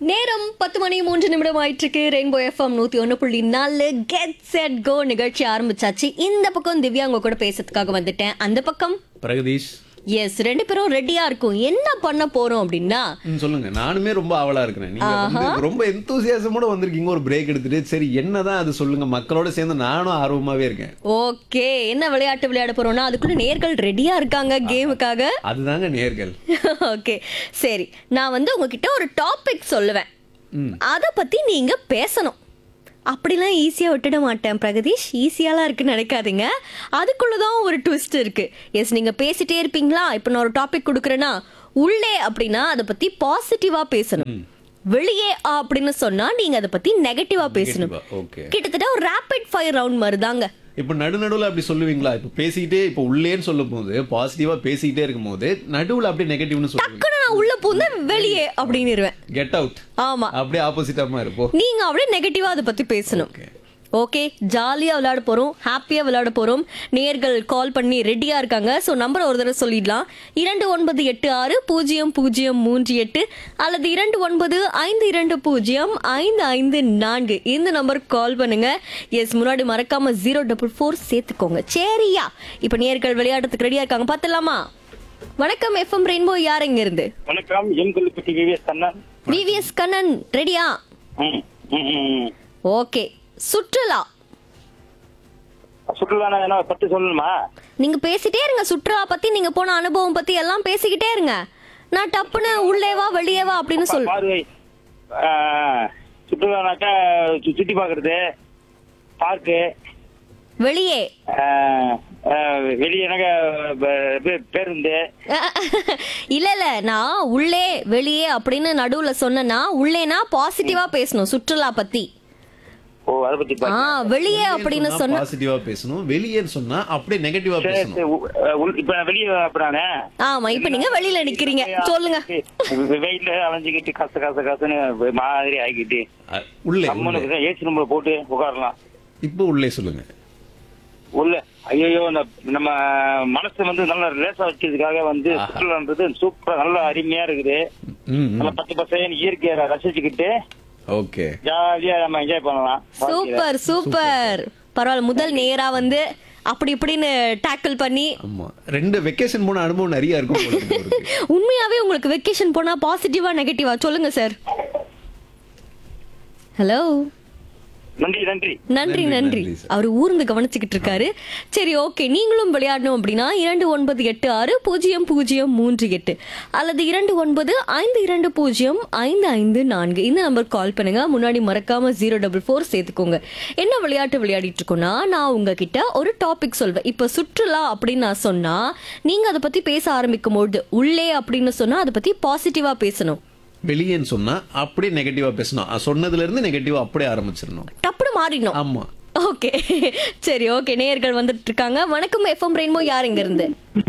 நேரம் பத்து மணி மூன்று நிமிடம் ஆயிட்டு இருக்கு ரெயின்போ எஃப்எம் நூத்தி ஒன்னு புள்ளி நாலு கெட் செட் கோ நிகழ்ச்சி ஆரம்பிச்சாச்சு இந்த பக்கம் திவ்யா உங்க கூட பேசுறதுக்காக வந்துட்டேன் அந்த பக்கம் பிரகதீஷ் எஸ் ரெண்டு பேரும் ரெடியா இருக்கும் என்ன பண்ண போறோம் அப்படின்னா ம், சொல்லுங்க நானுமே ரொம்ப ஆவலா இருக்கிறேன் நீங்க வந்து ரொம்ப எந்தூசியாசமோட வந்திருக்கீங்க ஒரு பிரேக் எடுத்துட்டு சரி என்னதான் அது சொல்லுங்க மக்களோட சேர்ந்து நானும் ஆர்வமாவே இருக்கேன் ஓகே என்ன விளையாட்டு விளையாட போறோம்னா அதுக்குள்ள நேர்கள் ரெடியா இருக்காங்க கேமுக்காக அதுதாங்க நேர்கள் ஓகே சரி நான் வந்து உங்ககிட்ட ஒரு டாபிக் சொல்லுவேன் ம். அதை பத்தி நீங்க பேசணும் அப்படிலாம் ஈஸியாக விட்டுட மாட்டேன் பிரகதீஷ் ஈஸியாலாம் இருக்குன்னு நினைக்காதீங்க அதுக்குள்ளதான் ஒரு ட்விஸ்ட் இருக்கு எஸ் நீங்க பேசிட்டே இருப்பீங்களா இப்போ நான் ஒரு டாபிக் கொடுக்குறேன்னா உள்ளே அப்படின்னா அதை பத்தி பாசிட்டிவா பேசணும் வெளியே அப்படின்னு சொன்னா நீங்க அதை பத்தி நெகட்டிவா பேசணும் ஓகே கிட்டத்தட்ட ஒரு ரேபிட் ஃபயர் ரவுண்ட் மாதிரி தாங்க இப்ப நடு நடுவுல அப்படி சொல்லுவீங்களா இப்ப பேசிக்கிட்டே இப்ப உள்ளேன்னு சொல்லும் போது பாசிட்டிவா பேசிக்கிட்டே இருக்கும் போது நடுவுல அப்படியே நெகட்டிவ்னு சொல்லுவீங்க டக்குனு நான் உள்ள பூந்து வெளியே அப்படின்னுருவேன் கெட் அவுட் ஆமா அப்படியே ஆப்போசிட்டாமா இருப்போம் நீங்க அப்படியே நெகட்டிவா அதை பத்தி பேசணும் ஓகே ஓகே ஜாலியா விளையாட போறோம் ஹாப்பியா விளையாட போறோம் நேர்கள் கால் பண்ணி ரெடியா இருக்காங்க ஸோ நம்பர் ஒரு தடவை சொல்லிடலாம் இரண்டு ஒன்பது எட்டு ஆறு பூஜ்ஜியம் பூஜ்ஜியம் மூன்று எட்டு அல்லது இரண்டு ஒன்பது ஐந்து இரண்டு பூஜ்ஜியம் ஐந்து ஐந்து நான்கு இந்த நம்பருக்கு கால் பண்ணுங்க எஸ் முன்னாடி மறக்காம ஜீரோ டபுள் ஃபோர் சேர்த்துக்கோங்க சரியா இப்போ நேர்கள் விளையாடுறதுக்கு ரெடியா இருக்காங்க பார்த்துலாமா வணக்கம் எஃப்எம் ரெயின்போ யார் இங்க இருந்து வணக்கம் M Kollupatti VVS Kannan VVS Kannan ரெடியா ம், ம், ம், ம். ஓகே சுற்றுலா சுற்றுலா என்ன பத்தி சொல்லணுமா நீங்க பேசிட்டே இருங்க சுற்றுலா பத்தி நீங்க போன அனுபவம் பத்தி எல்லாம் பேசிக்கிட்டே இருங்க நான் டப்புன்னு உள்ளேவா வெளியேவா அப்படின்னு சொல் பார்வை ஆ, சுற்றுலானாக்கா சு- சுத்தி பாக்குறது பார்க்கு வெளியே வெளியேனாக்க பேருந்து இல்ல இல்ல நான் உள்ளே வெளியே அப்படின்னு நடுவுல சொன்னேன்னா உள்ளேனா பாசிட்டிவா பேசணும் சுற்றுலா பத்தி ஓ அதை பத்தி ஆ பாருங்க. வெளியே அப்படின்னு சொன்னா பாசிட்டிவா பேசணும் வெளியேன்னு சொன்னா அப்படியே நெகட்டிவா சரி, பேசணும் சரி, உ- உள்- இப்ப நான் வெளியே அப்புறானே ஆமா இப்ப நீங்க வெளியில நிக்கிறீங்க சொல்லுங்க வெயில அலைஞ்சுக்கிட்டு கச கச கசன்னு மாதிரி ஆகிக்கிட்டு அ, உள்ளே உள்ளே. நம்மளுக்கு ஏசி ரூம்ல போட்டு உட்காரலாம் இப்போ உள்ளே சொல்லுங்க உள்ள ஐயோ நம்ம மனசு வந்து நல்லா லேசா வச்சதுக்காக வந்து ஆஹா. சுற்றுலான்றது சூப்பரா நல்லா அருமையா இருக்குது ம் ம். நல்லா பச்சை பசைன்னு இயற்கையை ரசிச்சுக்கிட்டு ஓகே ஜாலியா நம்ம என்ஜாய் பண்ணலாம் வாழ்க்கையில. சூப்பர் சூப்பர் பரவாயில்ல முதல் நேரா வந்து அப்படி இப்படின்னு டேக்கிள் பண்ணி ஆமா ரெண்டு வெக்கேஷன் போன அனுபவம் நிறைய இருக்கும் போல இருக்கு அவருக்கு. உண்மையாவே உங்களுக்கு வெக்கேஷன் போனா பாசிட்டிவா நெகட்டிவா சொல்லுங்க சார் ஹலோ நன்றி நன்றி நன்றி நன்றி, நன்றி நன்றி, sir. அவர் ஊர்ந்து கவனிச்சுக்கிட்டு இருக்காரு சரி ஓகே நீங்களும் விளையாடணும் அப்படின்னா இரண்டு ஒன்பது எட்டு ஆறு பூஜ்ஜியம் பூஜ்ஜியம் மூன்று எட்டு அல்லது இரண்டு ஒன்பது ஐந்து இரண்டு பூஜ்ஜியம் ஐந்து ஐந்து நான்கு இந்த நம்பர் கால் பண்ணுங்க முன்னாடி மறக்காம ஜீரோ டபுள் ஃபோர் சேர்த்துக்கோங்க என்ன விளையாட்டு விளையாடிட்டு இருக்கோம்னா நான் உங்ககிட்ட ஒரு டாபிக் சொல்வேன் இப்ப சுற்றுலா அப்படின்னு நான் சொன்னா நீங்க அதை பத்தி பேச ஆரம்பிக்கும் பொழுது உள்ளே அப்படின்னு சொன்னா அதை பத்தி பாசிட்டிவா பேசணும் வெளியேன்னு சொன்னா அப்படியே நெகட்டிவா பேசணும் அ, சொன்னதுல இருந்து நெகட்டிவா அப்படியே ஆரம்பிச்சிடணும் டப்புனு மாறிடணும் ஆமா ஓகே சரி ஓகே நேயர்கள் வந்துட்டு இருக்காங்க வணக்கம் எஃப்எம் ரெயின்போ யார் இங்க இருந்து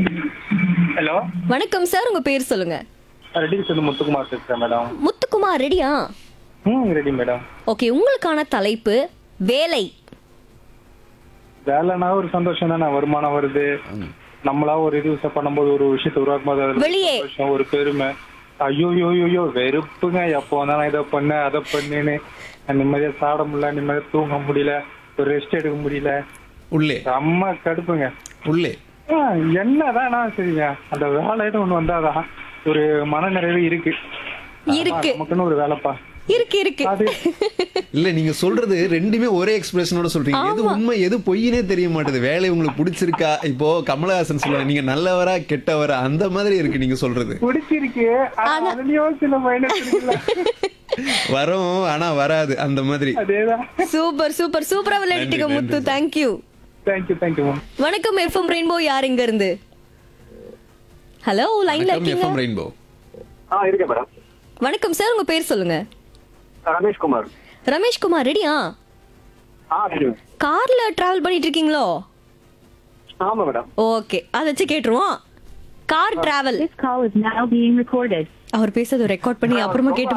ஹலோ வணக்கம் சார் உங்க பேர் சொல்லுங்க ரெடி சொல்லு முத்துக்குமார் பேசுறேன் மேடம் முத்துக்குமார் ரெடியா ம் ரெடி மேடம் ஓகே உங்களுக்கான தலைப்பு வேலை வேலைனா ஒரு சந்தோஷம் தானே வருமானம் வருது நம்மளா ஒரு இது பண்ணும்போது ஒரு விஷயத்தை உருவாக்கும் போது அதுல வெளியே. சந்தோஷம் ஒரு பெருமை ஐயோ ஐயோ ஐயோ வெறுப்புங்க எப்போ வந்தாலும் இதை பண்ண அதை பண்ணுன்னு நிம்மதியா சாப்பிட முடியல நிம்மதியா தூங்க முடியல ஒரு ரெஸ்ட் எடுக்க முடியல உள்ளே செம்ம கடுப்புங்க உள்ளே ஆ, என்னதான் நான் சரிங்க அந்த வேலைன்னு ஒண்ணு வந்தாதான் ஒரு மன நிறைவு இருக்கு இருக்கு ஆமா, நமக்குன்னு ஒரு வேலைப்பா இருக்கு இருக்கு அது இல்ல நீங்க சொல்றது ரெண்டுமே ஒரே எக்ஸ்பிரஷனோட சொல்றீங்க எது உண்மை எது பொய்னே தெரிய மாட்டேது வேலை உங்களுக்கு பிடிச்சிருக்கா இப்போ கமலஹாசன் சொல்லுவாங்க நீங்க நல்லவரா கெட்டவரா அந்த மாதிரி இருக்கு நீங்க சொல்றது பிடிச்சிருக்கு ஆனா அதுலயும் சில மைனஸ் இருக்குல்ல வரும் ஆனா வராது அந்த மாதிரி அதேதான் சூப்பர் சூப்பர் சூப்பரா விளையாடிட்டீங்க நன்றி, முத்து நன்றி. தேங்க்யூ தேங்க்யூ தேங்க்யூ மேம் வணக்கம் எஃப்எம் ரெயின்போ யார் இங்க இருந்து ஹலோ லைன்ல இருக்கீங்க எஃப்எம் ரெயின்போ ஆ இருக்கேன் மேடம் வணக்கம் சார் உங்க பேர் சொல்லுங்க ரமேஷ் குமார் ரமேஷ் குமார் ரெடியா ஆ சரி கார்ல டிராவல் பண்ணிட்டு இருக்கீங்களோ ஆமா மேடம் ஓகே அதை வச்சு கேட்டுருவோம் car travel This call is now being recorded. அவர் பேசுறத ரெக்கார்ட் பண்ணி அப்புறமா கேட்டு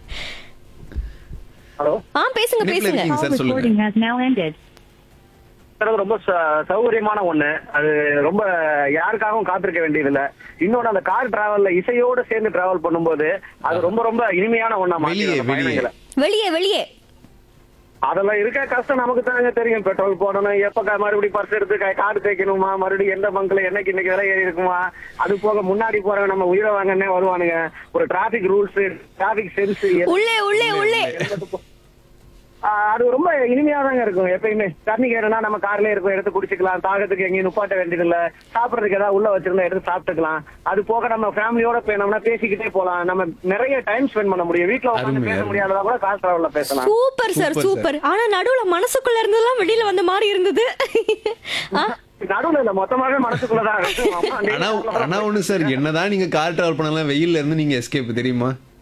ஹலோ ஆ பேசுங்க இணைப்புல பேசுங்க இருக்கீங்க Call சார் சொல்லுங்க recording has now ended. Travel ரொம்ப ச- சௌகரியமான ஒண்ணு அது ரொம்ப யாருக்காகவும் காத்திருக்க வேண்டியதில்ல இன்னொன்னு அந்த கார் டிராவல்ல இசையோட சேர்ந்து டிராவல் பண்ணும்போது அது ரொம்ப ரொம்ப இனிமையான ஒண்ணா வெளியே, மாத்தி வெளியே. பயணங்களை வெளியே வெளியே அதெல்லாம் இருக்க கஷ்டம் நமக்கு தாங்க தெரியும் பெட்ரோல் போடணும் எப்ப க- மறுபடியும் பர்ஸ் எடுத்து க- கார்டு தேய்க்கணுமா மறுபடியும் எந்த பங்க்ல என்னைக்கு இன்னைக்கு விலை ஏறி இருக்குமா அது போக முன்னாடி போறவங்க நம்ம உயிரை வாங்கன்னே வருவானுங்க ஒரு டிராபிக் ரூல்ஸ் டிராபிக் சென்ஸ் உள்ளே உள்ளே உள்ளே அது ரொம்ப இனிமையா தாங்க இருக்கும் எப்பயுமே தண்ணி கேடுனா நம்ம கார்லயே இருக்கும் எடுத்து குடிச்சுக்கலாம் தாகத்துக்கு எங்கேயும் நுப்பாட்ட வேண்டியதில்ல சாப்பிடறதுக்கு ஏதாவது உள்ள வச்சிருந்தா எடுத்து சாப்பிட்டுக்கலாம் அது போக நம்ம ஃபேமிலியோட போனோம்னா பேசிக்கிட்டே போலாம் நம்ம நிறைய டைம் ஸ்பெண்ட் பண்ண கூட வீட்ல உட்காந்து அருமை, பேச அருமை. முடியாததா கூட கார் டிராவல்ல பேசலாம் சூப்பர் சார் Super, சூப்பர் ஆனா நடுவுல மனசுக்குள்ள இருந்ததெல்லாம் வெளியில வந்த மாதிரி இருந்தது ஆ, நடுவுல இல்ல மொத்தமாவே மனசுக்குள்ளதான் இருக்கும். அம்மா, நீ ஆனா ஆனா ஒண்ணு சார் என்னதான் நீங்க கார் டிராவல் பண்ணலாம் வெயில்ல இருந்து நீங்க எஸ்கேப் தெரியுமா